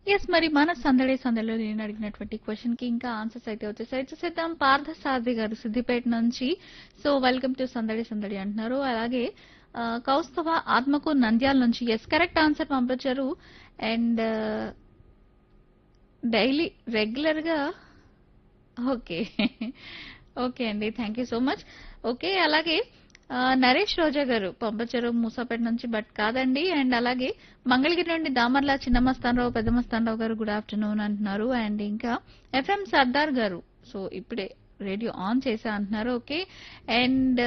yes మరి మన సందడి సందడిలో నేను అడిగినటువంటి క్వశ్చన్ కి ఇంకా ఆన్సర్స్ అయితే వచ్చేసాయి చూసేద్దాం పార్థ సారథి గారు సిద్దిపేట నుంచి సో వెల్కమ్ టు సందడి సందడి అంటున్నారు అలాగే ఆ, కౌస్తవ ఆత్మకు నంద్యాల నుంచి ఎస్ కరెక్ట్ ఆన్సర్ పంపించారు అండ్ డైలీ రెగ్యులర్ గా ఓకే ఓకే అండి thank you so much okay అలాగే ఆ, నరేష్ రోజా గారు పంపచారు మూసాపేట నుంచి బట్ కాదండి అండ్ అలాగే మంగళగిరి నుండి దామర్ల చిన్నమస్తానరావు పెద్దమస్తానరావు గారు గుడ్ ఆఫ్టర్నూన్ అంటున్నారు అండ్ ఇంకా ఎఫ్ఎం సర్దార్ గారు సో ఇప్పుడే రేడియో ఆన్ చేసా అంటున్నారు ఓకే అండ్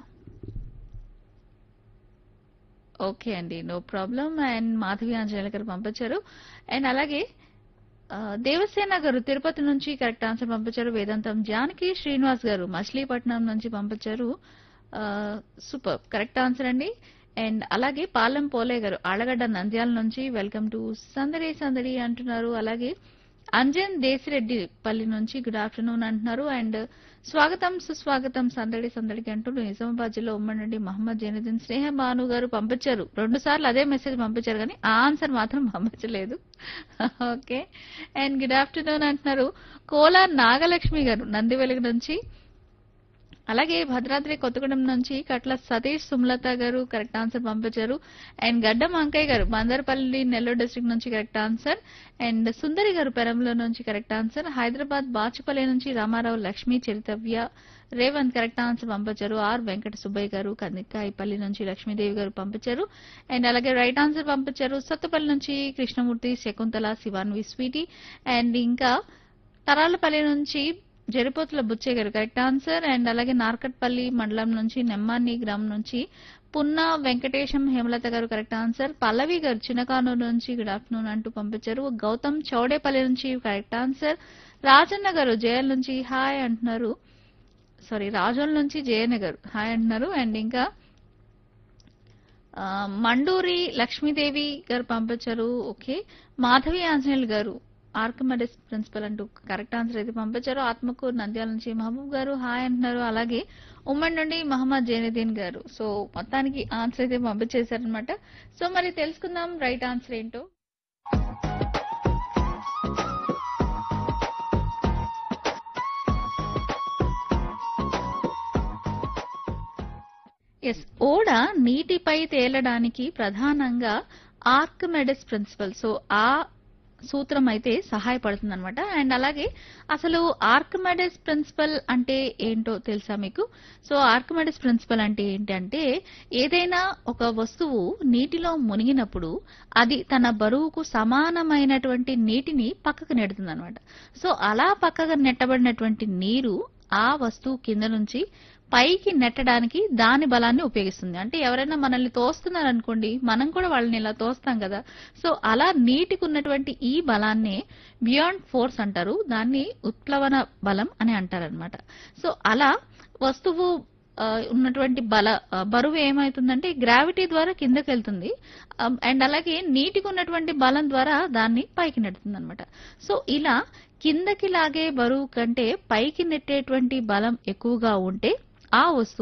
ఓకే అండి no problem and Madhavi Anjaneyulu garu పంపించారు అండ్ అలాగే ఆ, దేవసేన గారు తిరుపతి నుంచి కరెక్ట్ ఆన్సర్ పంపించారు వేదాంతం జానకి శ్రీనివాస్ గారు మచిలీపట్నం నుంచి పంపించారు సూపర్ కరెక్ట్ ఆన్సర్ అండి అండ్ అలాగే పాలెం పోలే గారు ఆళ్ళగడ్డ నంద్యాల నుంచి వెల్కమ్ టు సందడి సందడి అంటున్నారు అలాగే అంజన్ దేశిరెడ్డి పల్లి నుంచి గుడ్ ఆఫ్టర్నూన్ అంటున్నారు అండ్ స్వాగతం సుస్వాగతం సందడి సందడికి అంటూ నిజామాబాద్ జిల్లా ఉమ్మడి నుండి మహమ్మద్ జైనుద్దీన్ స్నేహ భాను గారు పంపించారు రెండు సార్లు అదే మెసేజ్ పంపించారు కానీ ఆ ఆన్సర్ మాత్రం పంపించలేదు ఓకే అండ్ గుడ్ ఆఫ్టర్నూన్ అంటున్నారు కోలా నాగలక్ష్మి గారు నంది వెలుగు నుంచి అలాగే భద్రాద్రి కొత్తగూడెం నుంచి కట్ల సతీష్ సుమలత గారు కరెక్ట్ ఆన్సర్ పంపించారు అండ్ గడ్డం అంకయ్య గారు బందర్పల్లి నెల్లూరు డిస్ట్రిక్ట్ నుంచి correct answer and Sundari garu పెరంలో నుంచి కరెక్ట్ ఆన్సర్ హైదరాబాద్ బాచుపల్లి నుంచి రామారావు లక్ష్మి చరితవ్య రేవంత్ కరెక్ట్ ఆన్సర్ పంపించారు ఆర్ వెంకట సుబ్బయ్య గారు కందికాయపల్లి నుంచి లక్ష్మీదేవి గారు పంపించారు అండ్ అలాగే రైట్ ఆన్సర్ పంపించారు సత్తుపల్లి నుంచి కృష్ణమూర్తి శకుంతల శివాన్వి స్వీటీ అండ్ ఇంకా తరాలపల్లి నుంచి జరిపోతుల బుచ్చయ్య గారు కరెక్ట్ ఆన్సర్ అండ్ అలాగే నార్కట్పల్లి మండలం నుంచి నెమ్మాని గ్రామం నుంచి పున్నా వెంకటేశం హేమలత గారు కరెక్ట్ ఆన్సర్ పల్లవి గారు చిన్నకానూరు నుంచి గుడ్ ఆఫ్టర్నూన్ అంటూ పంపించారు గౌతమ్ చౌడేపల్లి నుంచి కరెక్ట్ ఆన్సర్ రాజన్న గారు జయల్ నుంచి హాయ్ అంటున్నారు సారీ రాజోల్ నుంచి జయన్న గారు హాయ్ అంటున్నారు అండ్ ఇంకా ఆ, మండూరి లక్ష్మీదేవి గారు పంపించారు okay Madhavi Anjaneyulu garu Archimedes principle అంటూ కరెక్ట్ ఆన్సర్ అయితే పంపించారు ఆత్మకూరు నంద్యాల నుంచి మహబూబ్ గారు హాయ్ అంటున్నారు అలాగే ఉమ్మడి నుండి మహమ్మద్ జైనుద్దీన్ గారు సో మొత్తానికి ఆన్సర్ అయితే పంపించేశారనమాట సో మరి తెలుసుకుందాం రైట్ ఆన్సర్ ఏంటో ఎస్ ఓడ నీటిపై తేలడానికి ప్రధానంగా ఆర్కిమెడిస్ ప్రిన్సిపల్ సో ఆ సూత్రం అయితే సహాయపడుతుంది అనమాట అండ్ అలాగే అసలు ఆర్కిమెడిస్ ప్రిన్సిపల్ అంటే ఏంటో తెలుసా మీకు సో ఆర్కిమెడిస్ ప్రిన్సిపల్ అంటే ఏంటంటే ఏదైనా ఒక వస్తువు నీటిలో మునిగినప్పుడు అది తన బరువుకు సమానమైనటువంటి నీటిని పక్కకు నెడుతుంది అనమాట సో అలా పక్కకు నెట్టబడినటువంటి నీరు ఆ వస్తువు కింద నుంచి పైకి నెట్టడానికి దాని బలాన్ని ఉపయోగిస్తుంది అంటే ఎవరైనా మనల్ని తోస్తున్నారు అనుకోండి మనం కూడా వాళ్ళని ఇలా తోస్తాం కదా సో అలా నీటికి ఉన్నటువంటి ఈ బలాన్నే బియాండ్ ఫోర్స్ అంటారు దాన్ని ఉత్ప్లవన బలం అని అంటారనమాట సో అలా వస్తువు ఆ, ఉన్నటువంటి బల ఆ, బరువు ఏమవుతుందంటే గ్రావిటీ ద్వారా కిందకి వెళ్తుంది అండ్ అలాగే నీటికి ఉన్నటువంటి బలం ద్వారా దాన్ని పైకి నెడుతుంది అనమాట సో ఇలా కిందకి లాగే బరువు కంటే పైకి నెట్టేటువంటి బలం ఎక్కువగా ఉంటే ఆ వస్తువు